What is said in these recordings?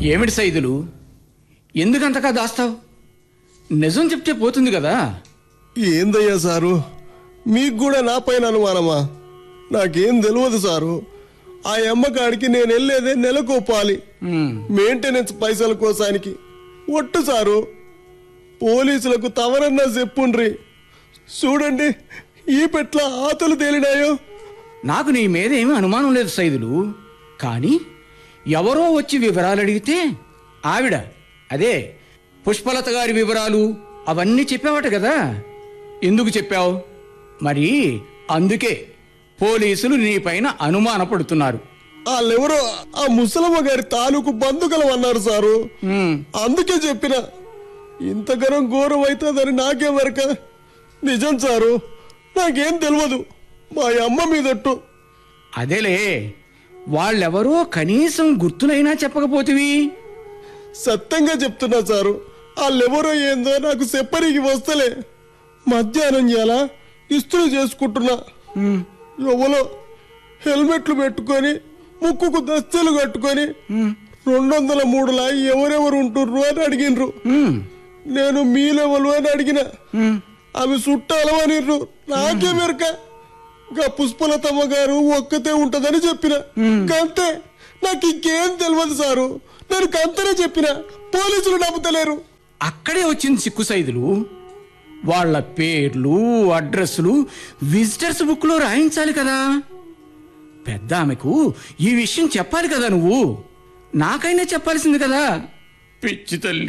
ఏమిటి సైదులు ఎందుకంతగా దాస్తావు నిజం చెప్తే పోతుంది కదా ఏందయ్యా సారు మీకు కూడా నా పైన అనుమానమా నాకేం తెలియదు సారు ఆ అమ్మకాడికి నేను వెళ్ళేదే నెలకోపాలి ఉమ్, మెయింటెనెన్స్ పైసల కోసానికి ఒట్టు సారు పోలీసులకు తవరన్నా చెప్పుండ్రి చూడండి ఈ పెట్ల ఆతలు తేలినాయో నాకు నీ మీద ఏమీ అనుమానం లేదు సైదులు కానీ ఎవరో వచ్చి వివరాలు అడిగితే ఆవిడ అదే పుష్పలత గారి వివరాలు అవన్నీ చెప్పావట కదా ఎందుకు చెప్పావు మరి అందుకే పోలీసులు నీపైన అనుమానపడుతున్నారు వాళ్ళెవరో ఆ ముసలమ్మ గారి తాలూకు బంధుకలం అన్నారు సారు ఉమ్, అందుకే చెప్పిన ఇంతకరం ఘోరం అవుతుందని నాకే వరక నిజం సారు నాకేం తెలియదు మా అమ్మ మీదట్టు అదేలే వాళ్ళెవరో కనీసం గుర్తునైనా చెప్పకపోతివి సత్యంగా చెప్తున్నా సారు వాళ్ళెవరో ఏందో నాకు చెప్పరికి వస్తలే మధ్యాహ్నం చేయాలా ఇస్త్రీ చేసుకుంటున్నా ఉమ్, ఎవలో హెల్మెట్లు పెట్టుకొని ముక్కుకు దస్తలు కట్టుకొని రెండు వందల మూడులా ఎవరెవరు ఉంటుర్రు అని అడిగినరు ఉమ్, నేను మీ లెవెల్ అని అడిగిన ఉమ్. అవి చుట్టాలవనిర్రు నాకే మెరక గా పుష్పలతమ్మ గారు ఒక్కతే ఉంటదని చెప్పిన అంతే నాకు ఇంకేం తెలియదు సారు నేను కంతనే చెప్పిన పోలీసులు నమ్ముతలేరు అక్కడే వచ్చింది సిక్కు సైదులు వాళ్ళ పేర్లు అడ్రస్లు విజిటర్స్ బుక్లో రాయించాలి కదా పెద్ద ఆమెకు ఈ విషయం చెప్పాలి కదా నువ్వు నాకైనా చెప్పాల్సింది కదా పిచ్చి తల్లి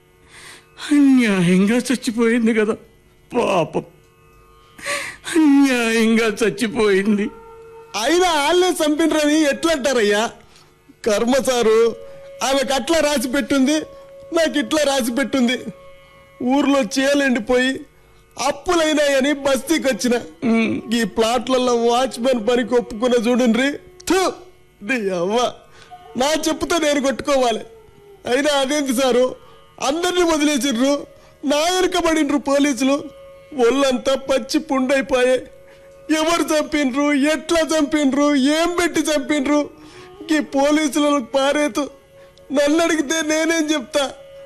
అన్యాయంగా చచ్చిపోయింది కదా పాపం అన్యాయంగా చచ్చిపోయింది అయినా వాళ్ళే చంపినరని ఎట్లంటారయ్యా కర్మ సారు ఆమెకు అట్లా రాసి పెట్టుంది నాకు ఇట్లా రాసి పెట్టుంది ఊర్లో చేలండిపోయి అప్పులైనాయని బస్తీకి వచ్చిన ఈ ప్లాట్లలో వాచ్మెన్ పనికి ఒప్పుకున్న చూడండి థు, నీ అవ్వ నా చెప్పుతో నేను కొట్టుకోవాలి అయినా అదేంటి సారు అందరినీ వదిలేసిర్రు నా వెనుకబడినరు పోలీసులు ఒళ్ళంతా పచ్చి పుండైపోయాయి ఎవరు చంపినరు ఎట్లా చంపినరు ఏం పెట్టి చంపినరు ఈ పోలీసులకు పారేతు నన్ను అడిగితే నేనేం చెప్తా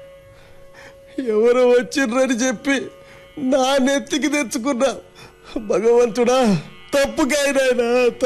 ఎవరో వచ్చిర్రని చెప్పి నా నెత్తికి తెచ్చుకున్నా భగవంతుడా తప్పుకైనా